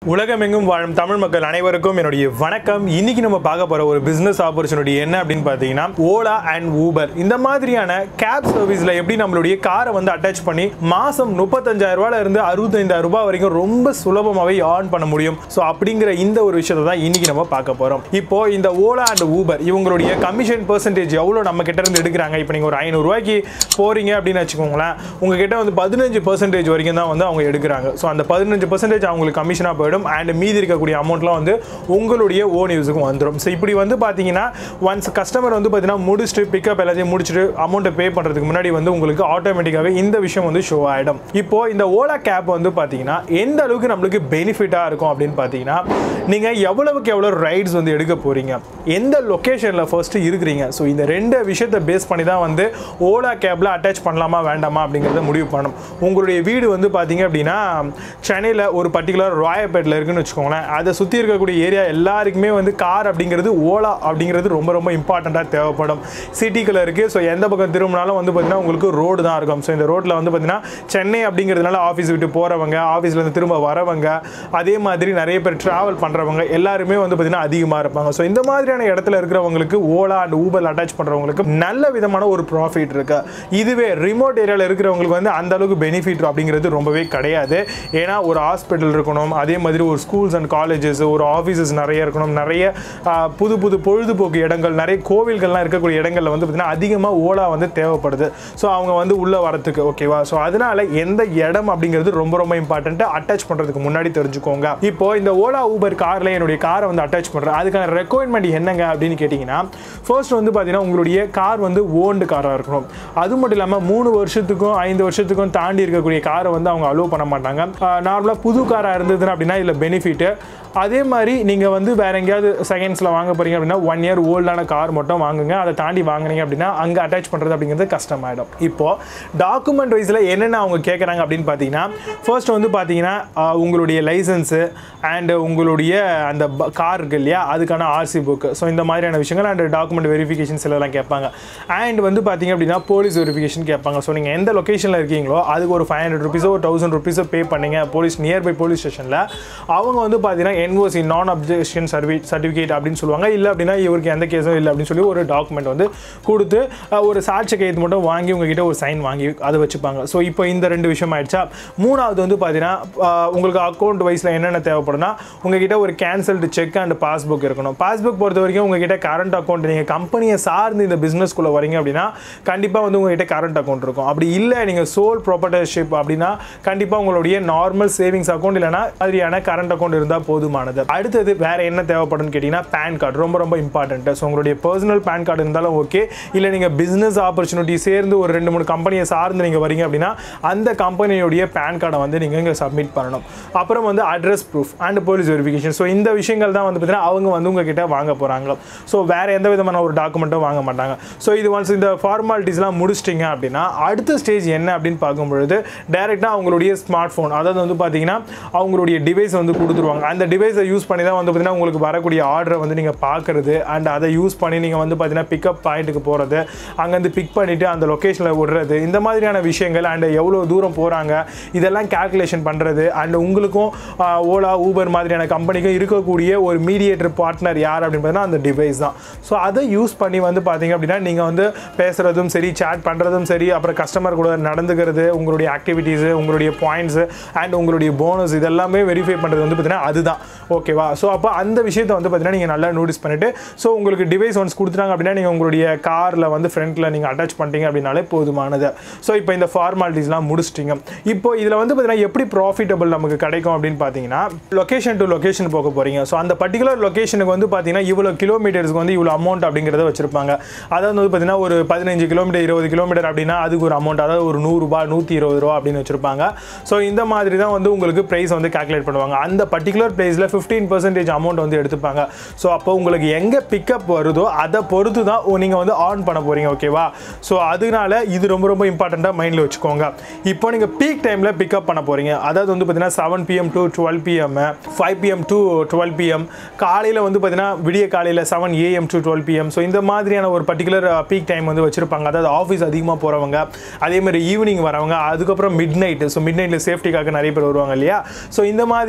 உலகமெங்கும் வாழும் தமிழ் மக்கள் அனைவருக்கும் என்னுடைய வணக்கம் இன்னைக்கு நம்ம பார்க்க போற ஒரு பிசினஸ் ஆப்பர்ச்சுனிட்டி என்ன அப்படின்னு பார்த்தீங்கன்னா ஓலா அண்ட் ஊபர் இந்த மாதிரியான கேப் சர்வீஸ்ல எப்படி நம்மளுடைய காரை வந்து அட்டாச் பண்ணி மாசம் முப்பத்தஞ்சாயிரம் ரூபாயில இருந்து அறுபத்தைந்தாயிரம் ரூபாய் வரைக்கும் ரொம்ப சுலபமாகவே ஆன் பண்ண முடியும் ஸோ அப்படிங்கிற இந்த ஒரு விஷயத்தை தான் இன்னைக்கு நம்ம பார்க்க போறோம் இப்போ இந்த ஓலா அண்ட் ஊபர் இவங்களுடைய கமிஷன் பெர்சன்டேஜ் எவ்வளோ நம்ம கிட்ட இருந்து எடுக்கிறாங்க இப்போ நீங்க ஒரு ஐநூறு ரூபாய்க்கு போறீங்க அப்படின்னு வச்சுக்கோங்களேன் உங்ககிட்ட வந்து பதினஞ்சு பர்சன்டேஜ் வரைக்கும் தான் வந்து அவங்க எடுக்கிறாங்க ஸோ அந்த பதினஞ்சு பர்சன்டேஜ் அவங்களுக்கு கமிஷனாக போயிடும் அண்ட் மீதி இருக்கக்கூடிய அமௌண்ட்லாம் வந்து உங்களுடைய ஓன் யூஸுக்கும் வந்துடும் ஸோ இப்படி வந்து பார்த்தீங்கன்னா ஒன்ஸ் கஸ்டமர் வந்து பார்த்தீங்கன்னா முடிச்சுட்டு பிக்கப் எல்லாத்தையும் முடிச்சுட்டு அமௌண்ட்டை பே பண்ணுறதுக்கு முன்னாடி வந்து உங்களுக்கு ஆட்டோமேட்டிக்காகவே இந்த விஷயம் வந்து ஷோ ஆகிடும் இப்போ இந்த ஓலா கேப் வந்து பார்த்தீங்கன்னா எந்த அளவுக்கு நம்மளுக்கு பெனிஃபிட்டாக இருக்கும் அப்படின்னு பார்த்தீங்கன்னா நீங்கள் எவ்வளவுக்கு எவ்வளோ ரைட்ஸ் வந்து எடுக்க போகிறீங்க எந்த லொக்கேஷனில் ஃபர்ஸ்ட்டு இருக்கிறீங்க ஸோ இந்த ரெண்டு விஷயத்தை பேஸ் பண்ணி தான் வந்து ஓலா கேப்பில் அட்டாச் பண்ணலாமா வேண்டாமா அப்படிங்கிறத முடிவு பண்ணணும் உங்களுடைய வீடு வந்து பார்த்தீங்க அப்படின்னா சென்னையில் ஒரு பர்டிகுலர் ராயப்பேட்டில் இருக்குன்னு வச்சுக்கோங்களேன் அதை சுற்றி இருக்கக்கூடிய ஏரியா எல்லாருக்குமே வந்து கார் அப்படிங்கிறது ஓலா அப்படிங்கிறது ரொம்ப ரொம்ப இம்பார்ட்டண்ட்டாக தேவைப்படும் சிட்டிக்குள்ள இருக்குது ஸோ எந்த பக்கம் திரும்பினாலும் வந்து பார்த்தீங்கன்னா உங்களுக்கு ரோடு தான் இருக்கும் ஸோ இந்த ரோட்டில் வந்து பார்த்தீங்கன்னா சென்னை அப்படிங்கிறதுனால ஆஃபீஸ் விட்டு போகிறவங்க ஆஃபீஸ்லேருந்து திரும்ப வரவங்க அதே மாதிரி நிறைய பேர் ட்ராவல் பண்ணுறவங்க எல்லாருமே வந்து பார்த்தீங்கன்னா அதிகமாக இருப்பாங்க ஸோ இந்த மாதிரியான இடத்துல இருக்கிறவங்களுக்கு ஓலா அண்ட் ஊபர் அட்டாச் பண்ணுறவங்களுக்கு நல்ல விதமான ஒரு ப்ராஃபிட் இருக்கு இதுவே ரிமோட் ஏரியாவில் இருக்கிறவங்களுக்கு வந்து அந்த அளவுக்கு பெனிஃபிட் அப்படிங்கிறது ரொம்பவே கிடையாது ஏன்னா ஒரு ஹாஸ்பிட்டல் இருக்கணும் அதே மாதிரி ஒரு ஸ்கூல்ஸ் அண்ட் காலேஜஸ் ஒரு ஆஃபீஸஸ் நிறைய இருக்கணும் நிறைய ஆ, புது புது பொழுதுபோக்கு இடங்கள் நிறைய கோவில்கள்லாம் இருக்கக்கூடிய இடங்கள்ல வந்து பார்த்தீங்கன்னா அதிகமாக ஓலா வந்து தேவைப்படுது ஸோ அவங்க வந்து உள்ளே வரத்துக்கு ஓகேவா ஸோ அதனால எந்த இடம் அப்படிங்கிறது ரொம்ப ரொம்ப இம்பார்ட்டன்ட்டு அட்டாச் பண்ணுறதுக்கு முன்னாடி தெரிஞ்சுக்கோங்க இப்போ இந்த ஓலா ஊபர் காரில் என்னுடைய காரை வந்து அட்டாச் பண்ணுறேன் அதுக்கான ரெக்குவயர்மெண்ட் என்னங்க அப்படின்னு கேட்டிங்கன்னா ஃபர்ஸ்ட் வந்து பார்த்தீங்கன்னா உங்களுடைய கார் வந்து ஓல்டு காராக இருக்கணும் அது மட்டும் இல்லாமல் மூணு வருஷத்துக்கும் ஐந்து வருஷத்துக்கும் தாண்டி இருக்கக்கூடிய காரை வந்து அவங்க அலோவ் பண்ண மாட்டாங்க நார்மலாக புது காராக இருந்ததுன்னா அப்படின்னா இதில் பெனிஃபிட்டு அதே மாதிரி நீங்கள் வந்து வேற எங்கேயாவது செகண்ட்ஸில் வாங்க போறீங்க அப்படின்னா ஒன் இயர் ஓல்டான கார் மட்டும் வாங்குங்க அதை தாண்டி வாங்குனீங்க அப்படின்னா அங்கே அட்டாச் பண்ணுறது அப்படிங்கிறது கஷ்டமாயிடும் இப்போ டாக்குமெண்ட் வைஸில் என்னென்ன அவங்க கேட்குறாங்க அப்படின்னு பார்த்தீங்கன்னா ஃபர்ஸ்ட் வந்து பார்த்தீங்கன்னா ஆஹ், உங்களுடைய லைசன்ஸு அண்ட் உங்களுடைய அந்த கார் இருக்கு இல்லையா அதுக்கான ஆர்சி புக்கு ஸோ இந்த மாதிரியான விஷயங்கள் அண்ட் டாக்குமெண்ட் வெரிஃபிகேஷன்ஸ் எல்லாம் கேட்பாங்க அண்ட் வந்து பார்த்தீங்க அப்படின்னா போலீஸ் வெரிஃபிகேஷன் கேட்பாங்க ஸோ நீங்கள் எந்த லொக்கேஷனில் இருக்கீங்களோ அதுக்கு ஒரு ஃபைவ் ஹண்ட்ரட் ருபீஸோ ஒரு தௌசண்ட் ருபீஸோ பே பண்ணீங்க போலீஸ் நியர்பை போலீஸ் ஸ்டேஷனில் அவங்க வந்து பார்த்தீங்கன்னா என்ஓசி நான் அப்ஜெக்ஷன் சர்வி சர்டிஃபிகேட் அப்படின்னு சொல்லுவாங்க இல்லை அப்படின்னா இவருக்கு எந்த கேஸும் இல்லை அப்படின்னு சொல்லி ஒரு டாக்குமெண்ட் வந்து கொடுத்து அஹ், ஒரு சாட்சி கையெழுத்து மட்டும் வாங்கி உங்ககிட்ட ஒரு சைன் வாங்கி அதை வச்சுப்பாங்க ஸோ இப்போ இந்த ரெண்டு விஷயம் ஆயிடுச்சா மூணாவது வந்து பார்த்தீங்கன்னா அஹ், உங்களுக்கு அக்கௌண்ட் வைஸில் என்னென்ன தேவைப்படும்னா உங்ககிட்ட ஒரு கேன்சல்டு செக் அண்ட் பாஸ்புக் இருக்கணும் பாஸ்புக் பொறுத்த வரைக்கும் உங்ககிட்ட கரண்ட் அக்கௌண்ட் நீங்கள் கம்பெனியை சார்ந்து இந்த பிஸ்னஸ்க்குள்ளே வரீங்க அப்படின்னா கண்டிப்பாக வந்து உங்ககிட்ட கரண்ட் அக்கௌண்ட் இருக்கும் அப்படி இல்லை நீங்கள் சோல் ப்ராப்பர்ட்டர்ஷிப் அப்படின்னா கண்டிப்பாக உங்களுடைய நார்மல் சேவிங்ஸ் அக்கௌண்ட் இல்லைனா மாதிரியான கரண்ட் அக்கௌண்ட் இருந்தால் போதுமானது அடுத்தது வேற என்ன தேவைப்படும்னு கேட்டிங்கன்னா பேன் கார்டு ரொம்ப ரொம்ப இம்பார்ட்டன்ட் ஸோ உங்களுடைய பர்சனல் பேன் கார்டு இருந்தாலும் ஓகே இல்லை நீங்கள் பிஸ்னஸ் ஆப்பர்ச்சுனிட்டி சேர்ந்து ஒரு ரெண்டு மூணு கம்பெனியை சார்ந்து நீங்கள் வரீங்க அப்படின்னா அந்த கம்பெனியுடைய பேன் கார்டை வந்து நீங்கள் இங்கே சப்மிட் பண்ணணும் அப்புறம் வந்து address proof and police verification so இந்த விஷயங்கள் தான் வந்து பார்த்தீங்கன்னா அவங்க வந்து உங்ககிட்ட வாங்க போகிறாங்க ஸோ வேற எந்த விதமான ஒரு டாக்குமெண்ட்டும் வாங்க மாட்டாங்க ஸோ இது ஒன்ஸ் இந்த ஃபார்மாலிட்டிஸ்லாம் முடிச்சிட்டிங்க அப்படின்னா அடுத்த ஸ்டேஜ் என்ன அப்படின்னு பார்க்கும்பொழுது டேரெக்டாக அவங்களுடைய ஸ்மார்ட் ஃபோன் அதாவது வந்து பார்த்தீங்கன்னா அவங்களுடைய டிவைஸ் வந்து கொடுத்துருவாங்க அந்த டிவைஸை யூஸ் பண்ணி தான் வந்து பார்த்தீங்கன்னா உங்களுக்கு வரக்கூடிய ஆர்டரை வந்து நீங்கள் பார்க்குறது அண்ட் அதை யூஸ் பண்ணி நீங்கள் வந்து பார்த்தீங்கன்னா பிக்கப் பாயிண்ட்டுக்கு போகிறது அங்கேருந்து பிக் பண்ணிவிட்டு அந்த லொக்கேஷனில் விடுறது இந்த மாதிரியான விஷயங்கள் அண்ட் எவ்வளோ தூரம் போகிறாங்க இதெல்லாம் கால்குலேஷன் பண்ணுறது அண்ட் உங்களுக்கும் ஆஹ், ஓலா ஊபர் மாதிரியான கம்பெனிக்கும் இருக்கக்கூடிய ஒரு மீடியேட்டர் பார்ட்னர் யார் அப்படின்னு பார்த்தீங்கன்னா அந்த டிவைஸ் தான் ஸோ அதை யூஸ் பண்ணி வந்து பார்த்தீங்க அப்படின்னா நீங்கள் வந்து பேசுகிறதும் சரி சேட் பண்ணுறதும் சரி அப்புறம் கஸ்டமர் கூட நடந்துக்கிறது உங்களுடைய ஆக்டிவிட்டீஸு உங்களுடைய பாயிண்ட்ஸு அண்ட் உங்களுடைய போனஸ் இதெல்லாமே வெரிஃபை பண்ணுறது வந்து பார்த்தீங்கன்னா அதுதான் ஓகேவா ஸோ அப்போ அந்த விஷயத்தை வந்து பார்த்தீங்கன்னா நீங்கள் நல்லா நோட்டீஸ் பண்ணிவிட்டு ஸோ உங்களுக்கு டிவைஸ் ஒன்ஸ் கொடுத்துட்டாங்க அப்படின்னா நீங்கள் உங்களுடைய காரில் வந்து ஃப்ரண்ட்டில் நீங்கள் அட்டாச் பண்ணிட்டீங்க அப்படின்னாலே போதுமானது ஸோ இப்போ இந்த ஃபார்மாலிட்டிஸ்லாம் முடிச்சிட்டிங்க இப்போ இதில் வந்து பார்த்தீங்கன்னா எப்படி ப்ராஃபிட்டபிள் நமக்கு கிடைக்கும் அப்படின்னு பார்த்தீங்கன்னா லொகேஷன் டு லொகேஷன் போக போகிறீங்க ஸோ அந்த பர்டிகுலர் லொகேஷனுக்கு வந்து பார்த்தீங்கன்னா இவ்வளோ கிலோமீட்டர்ஸ்க்கு வந்து இவ்வளோ அமௌண்ட் அப்படிங்கிறத வச்சிருப்பாங்க அதாவது வந்து பார்த்தீங்கன்னா ஒரு பதினஞ்சு கிலோமீட்டர் இருபது கிலோமீட்டர் அப்படின்னா அதுக்கு ஒரு அமௌண்ட் அதாவது ஒரு நூறுரூபா நூற்றி இருபது ரூபா அப்படின்னு வச்சிருப்பாங்க ஸோ இந்த மாதிரி தான் வந்து உங்களுக்கு ப்ரைஸ் வந்து கால்குலேட் பண்ணுவாங்க அந்த பர்டிகுலர் ப்ரைஸில் ஃபிஃப்டீன் பர்சன்டேஜ் அமௌண்ட் வந்து எடுத்துப்பாங்க ஸோ அப்போ உங்களுக்கு எங்கே பிக்கப் வருதோ அதை பொறுத்து தான் நீங்கள் வந்து ஆன் பண்ண போகிறீங்க ஓகேவா ஸோ அதனால இது ரொம்ப ரொம்ப இம்பார்ட்டண்ட்டாக மைண்டில் வச்சுக்கோங்க இப்போ நீங்கள் பீக் டைமில் பிக்கப் பண்ண போகிறீங்க அதாவது வந்து பார்த்தீங்கன்னா seven P M to twelve P M five P M to twelve P M காலையில் வந்து பார்த்தீங்கன்னா விடிய காலையில் seven A M to twelve P M so இந்த மாதிரியான ஒரு பர்டிகுலர் பீக் டைம் வந்து வச்சிருப்பாங்க அதாவது ஆஃபீஸ் அதிகமாக போகிறவங்க அதே மாதிரி ஈவினிங் வரவங்க அதுக்கப்புறம் மிட் நைட் ஸோ மிட் நைட்டில் சேஃப்டிக்காக நிறைய பேர் வருவாங்க இல்லையா ஸோ இந்த மாதிரியான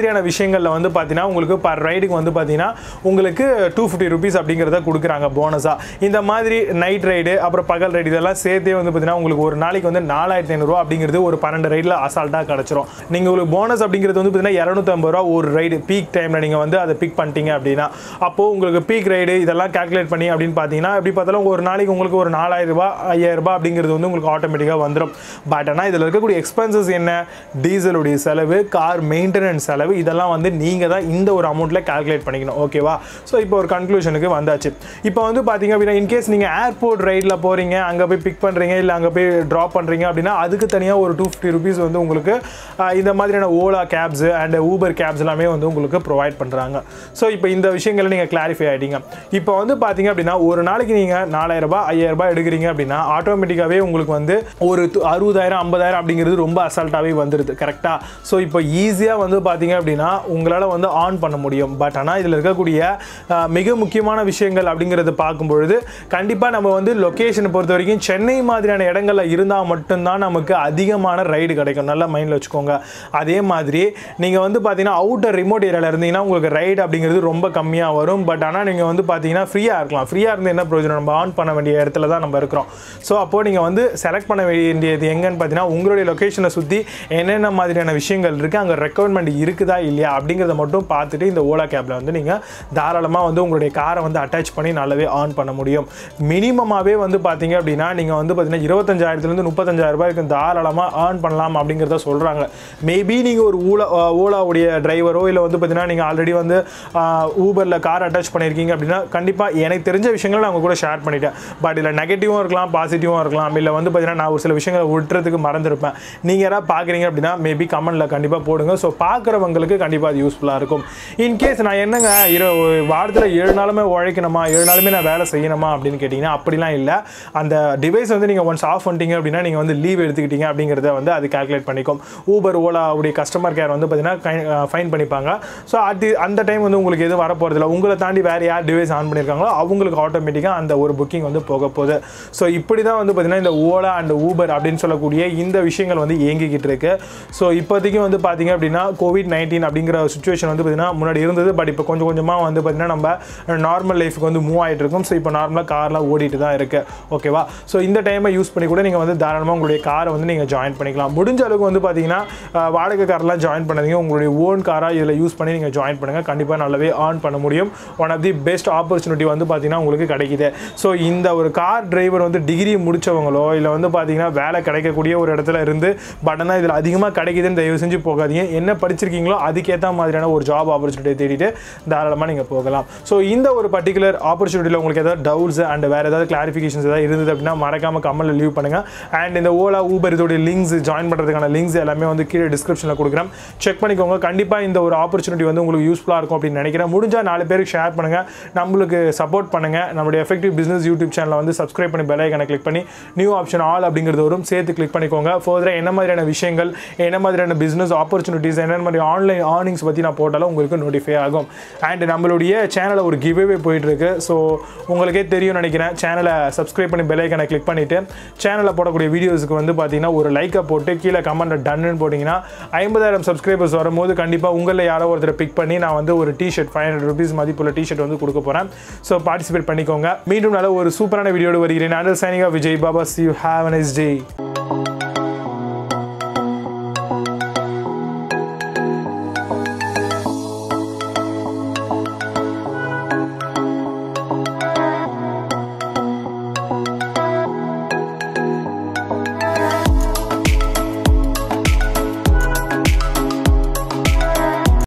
மாதிரியான விஷயங்களில் வந்து பார்த்தீங்கன்னா உங்களுக்கு பர் ரைடுக்கு வந்து பார்த்தீங்கன்னா உங்களுக்கு டூ ஃபிஃப்டி ருபீஸ் அப்படிங்கிறத கொடுக்குறாங்க போனஸாக இந்த மாதிரி நைட் ரைடு அப்புறம் பகல் ரைடு இதெல்லாம் சேர்த்தே வந்து பார்த்தீங்கன்னா உங்களுக்கு ஒரு நாளைக்கு வந்து நாலாயிரத்தி ஐநூறுரூவா அப்படிங்கிறது ஒரு பன்னெண்டு ரைடில் அசால்ட்டாக கிடச்சிரும் நீங்கள் உங்களுக்கு போனஸ் அப்படிங்கிறது வந்து பார்த்தீங்கன்னா இரநூத்தம்பது ரூபா ஒரு ரைடு பீக் டைமில் நீங்கள் வந்து அதை பிக் பண்ணிட்டீங்க அப்படின்னா அப்போது உங்களுக்கு பீக் ரைடு இதெல்லாம் கால்குலேட் பண்ணி அப்படின்னு பார்த்தீங்கன்னா எப்படி பார்த்தாலும் ஒரு நாளைக்கு உங்களுக்கு ஒரு நாலாயிரம் ரூபாய் ஐயாயிரம் ரூபாய் அப்படிங்கிறது வந்து உங்களுக்கு ஆட்டோமேட்டிக்காக வந்துடும் பட் ஆனால் இதில் இருக்கக்கூடிய எக்ஸ்பென்சஸ் என்ன டீசலுடைய செலவு கார் மெயின்டெனன்ஸ் செலவு இதெல்லாம் வந்து நீங்கள் தான் இந்த ஒரு அமௌண்ட்டில் கால்குலேட் பண்ணிக்கணும் ஓகேவா ஸோ இப்போ ஒரு கன்க்ளூஷனுக்கு வந்தாச்சு இப்போ வந்து பார்த்தீங்க அப்படின்னா இன்கேஸ் நீங்கள் ஏர்போர்ட் ரைடில் போகிறீங்க அங்கே போய் பிக் பண்ணுறீங்க இல்லை அங்கே போய் ட்ராப் பண்ணுறீங்க அப்படின்னா அதுக்கு தனியாக ஒரு டூ ஃபிஃப்டி ருபீஸ் வந்து உங்களுக்கு ஆஹ், இந்த மாதிரியான Ola cabs and Uber cabs எல்லாமே வந்து உங்களுக்கு ப்ரொவைட் பண்ணுறாங்க ஸோ இப்போ இந்த விஷயங்களை நீங்கள் கிளாரிஃபை ஆகிட்டீங்க இப்போ வந்து பார்த்தீங்க அப்படின்னா ஒரு நாளைக்கு நீங்கள் நாலாயிரம் ரூபாய் ஐயாயிரம் ரூபாய் எடுக்கிறீங்க அப்படின்னா ஆட்டோமேட்டிக்காகவே உங்களுக்கு வந்து ஒரு து- அறுபதாயிரம் ஐம்பதாயிரம் அப்படிங்கிறது ரொம்ப அசால்ட்டாகவே வந்துடுது கரெக்டாக ஸோ இப்போ ஈஸியாக வந்து பார்த்தீங்க அப்படின்னா உங்களால் வந்து ஆன் பண்ண முடியும் பட் ஆனால் இதில் இருக்கக்கூடிய ஆஹ், மிக முக்கியமான விஷயங்கள் அப்படிங்கிறத பார்க்கும்பொழுது கண்டிப்பாக நம்ம வந்து லொக்கேஷனை பொறுத்த வரைக்கும் சென்னை மாதிரியான இடங்கள்ல இருந்தால் மட்டும்தான் நமக்கு அதிகமான ரைடு கிடைக்கும் நல்லா மைண்டில் வச்சுக்கோங்க அதே மாதிரி நீங்கள் வந்து பார்த்தீங்கன்னா அவுட்டர் ரிமோட் ஏரியாவில் இருந்தீங்கன்னா உங்களுக்கு ரைடு அப்படிங்கிறது ரொம்ப கம்மியாக வரும் பட் ஆனால் நீங்கள் வந்து பார்த்தீங்கன்னா ஃப்ரீயாக இருக்கலாம் ஃப்ரீயாக இருந்து என்ன பிரயோஜனம் நம்ம ஆன் பண்ண வேண்டிய இடத்துல தான் நம்ம இருக்கிறோம் ஸோ அப்போது நீங்கள் வந்து செலக்ட் பண்ண வேண்டியது எங்கன்னு பார்த்தீங்கன்னா உங்களுடைய லொக்கேஷனை சுற்றி என்னென்ன மாதிரியான விஷயங்கள் இருக்குது அங்கே ரெக்குவயர்மெண்ட் இருக்குதா இல்லையா அப்படிங்கிறத மட்டும் பார்த்துட்டு இந்த ஓலா கேப்பில் வந்து நீங்கள் தாராளமாக வந்து உங்களுடைய காரை வந்து அட்டாச் பண்ணி நல்லாவே ஆன் பண்ண முடியும் மினிமமாகவே வந்து பார்த்தீங்க அப்படின்னா நீங்கள் வந்து பார்த்தீங்கன்னா இருபத்தஞ்சாயிரத்துலேருந்து முப்பத்தஞ்சாயிரம் ரூபாய்க்கு தாராளமாக ஏர்ன் பண்ணலாம் அப்படிங்கிறத சொல்கிறாங்க மேபி நீங்கள் ஒரு ஊலா ஓலாவுடைய டிரைவரோ இல்லை வந்து பார்த்தீங்கன்னா நீங்கள் ஆல்ரெடி வந்து ஊபரில் கார் அட்டாச் பண்ணியிருக்கீங்க அப்படின்னா கண்டிப்பாக எனக்கு தெரிஞ்ச விஷயங்களை நான் உங்க கூட ஷேர் பண்ணிட்டேன் பட் இதில் நெகட்டிவும் இருக்கலாம் பாசிட்டிவும் இருக்கலாம் இல்லை வந்து பார்த்தீங்கன்னா நான் ஒரு சில விஷயங்களை விட்டுறதுக்கு மறந்துருப்பேன் நீங்கள் யாராவது பார்க்குறீங்க அப்படின்னா மேபி கமெண்ட்டில் கண்டிப்பாக போடுங்க ஸோ பார்க்குறவங்களுக்கு கண்டிப்பாக அது யூஸ்ஃபுல்லாக இருக்கும் இன்கேஸ் நான் என்னங்க இரு வாரத்தில் ஏழு நாளுமே உழைக்கணுமா ஏழு நாளுமே நான் வேலை செய்யணுமா அப்படின்னு கேட்டிங்கன்னா அப்படிலாம் இல்லை அந்த டிவைஸ் வந்து நீங்கள் ஒன்ஸ் ஆஃப் பண்ணிட்டீங்க அப்படின்னா நீங்கள் வந்து லீவ் எடுத்துக்கிட்டீங்க அப்படிங்கிறத வந்து அது கால்குலேட் பண்ணிக்கும் ஊபர் ஓலா உடைய கஸ்டமர் கேர் வந்து பார்த்தீங்கன்னா ஃபைன் பண்ணிப்பாங்க ஸோ அது அந்த டைம் வந்து உங்களுக்கு எதுவும் வரப்போகிறதில்ல உங்களை தாண்டி வேறு யார் டிவைஸ் ஆன் பண்ணியிருக்காங்களோ அவங்களுக்கு ஆட்டோமேட்டிக்காக அந்த ஒரு புக்கிங் வந்து போக போகுது ஸோ இப்படி தான் வந்து பார்த்தீங்கன்னா இந்த ஓலா அண்ட் ஊபர் அப்படின்னு சொல்லக்கூடிய இந்த விஷயங்கள் வந்து இயங்கிக்கிட்டு இருக்கு ஸோ இப்போதைக்கு வந்து பார்த்தீங்க அப்படின்னா கோவிட் நைன்டீன் அப்படிங்கிற சுச்சுவேஷன் வந்து பார்த்தீங்கன்னா முன்னாடி இருந்தது பட் இப்போ கொஞ்சம் கொஞ்சமாக வந்து பார்த்தீங்கன்னா நம்ம நார்மல் லைஃப்க்கு வந்து மூவ் ஆகிட்டு இருக்கும் ஸோ இப்போ நார்மலாக கார்லாம் ஓடிட்டு தான் இருக்கு ஓகேவா ஸோ இந்த டைமை யூஸ் பண்ணி கூட நீங்கள் வந்து தாராளமாக உங்களுடைய காரை வந்து நீங்கள் ஜாயின் பண்ணிக்கலாம் முடிஞ்ச அளவுக்கு வந்து பார்த்தீங்கன்னா அஹ், வாடகை கார்லாம் ஜாயின் பண்ணாதீங்க உங்களுடைய ஓன் காராக இதில் யூஸ் பண்ணி நீங்கள் ஜாயின் பண்ணுங்கள் கண்டிப்பாக நல்லாவே ஆன் பண்ண முடியும் one of the best opportunity வந்து பார்த்தீங்கன்னா உங்களுக்கு கிடைக்குது ஸோ இந்த ஒரு கார் டிரைவர் வந்து டிகிரி முடிச்சவங்களோ இல்லை வந்து பார்த்தீங்கன்னா வேலை கிடைக்கக்கூடிய ஒரு இடத்துல இருந்து பட் ஆனால் இதில் அதிகமாக கிடைக்குதுன்னு தயவு செஞ்சு போகாதீங்க என்ன படிச்சிருக்கீங்களோ அதுக்கேற்ற மாதிரியான ஒரு ஜாப் ஆப்பர்ச்சுனிட்டியை தேடிட்டு தாராளமாக நீங்கள் போகலாம் ஸோ இந்த ஒரு பர்டிகுலர் ஆப்பர்ச்சுனிட்டியில் உங்களுக்கு ஏதாவது டவுட்ஸ் அண்ட் வேறு ஏதாவது கிளாரிஃபிகேஷன்ஸ் ஏதாவது இருந்தது அப்படின்னா மறக்காம கமெண்ட்டில் லீவ் பண்ணுங்கள் அண்ட் இந்த ஓலா ஊபர் இதோடைய லிங்க்ஸ் ஜாயின் பண்ணுறதுக்கான லிங்க்ஸ் எல்லாமே வந்து கீழே டிஸ்கிரிப்ஷனில் கொடுக்குறேன் செக் பண்ணிக்கோங்க கண்டிப்பாக இந்த ஒரு ஆப்பர்ச்சுனிட்டி வந்து உங்களுக்கு யூஸ்ஃபுல்லாக இருக்கும் அப்படின்னு நினைக்கிறேன் முடிஞ்சால் நாலு பேருக்கு ஷேர் பண்ணுங்கள் நம்மளுக்கு சப்போர்ட் பண்ணுங்கள் நம்மளுடைய எஃபெக்டிவ் பிஸ்னஸ் யூடியூப் சேனலை வந்து சப்ஸ்கிரைப் பண்ணி பெல் ஐக்கனை கிளிக் பண்ணி நியூ ஆப்ஷன் ஆல் அப்படிங்கிறது வரும் சேர்த்து கிளிக் பண்ணிக்கோங்க ஃபர்தராக என்ன மாதிரியான விஷயங்கள் என்ன மாதிரியான பிஸ்னஸ் ஆப்பர்ச்சுனிட்டிஸ் என்ன மாதிரி ஆன்லைன் ஆர்னிங்ஸ் பற்றி நான் போட்டாலும் உங்களுக்கு நோட்டிஃபை ஆகும் அண்ட் நம்மளுடைய சேனலை ஒரு கிவ்வே போயிட்டு இருக்கு ஸோ உங்களுக்கே தெரியும் நினைக்கிறேன் சேனலை சப்ஸ்கிரைப் பண்ணி பெல் ஐக்கனை கிளிக் பண்ணிவிட்டு சேனலில் போடக்கூடிய வீடியோஸுக்கு வந்து பார்த்தீங்கன்னா ஒரு லைக்கை போட்டு கீழே கமெண்ட்டில் டன்னு போட்டிங்கன்னா ஐம்பதாயிரம் சப்ஸ்கிரைபர்ஸ் வரும்போது கண்டிப்பாக உங்களில் யாரோ ஒருத்தரை பிக் பண்ணி நான் வந்து ஒரு டிஷர்ட் ஃபைவ் ஹண்ட்ரட் ருபீஸ் மதிப்புள்ள டிஷர்ட் வந்து கொடுக்க போகிறேன் ஸோ பார்ட்டிசிபேட் பண்ணிக்கோங்க மீண்டும் நல்ல ஒரு சூப்பரான வீடியோடு வருகிறேன் under signing Vijay Baba see you have nice day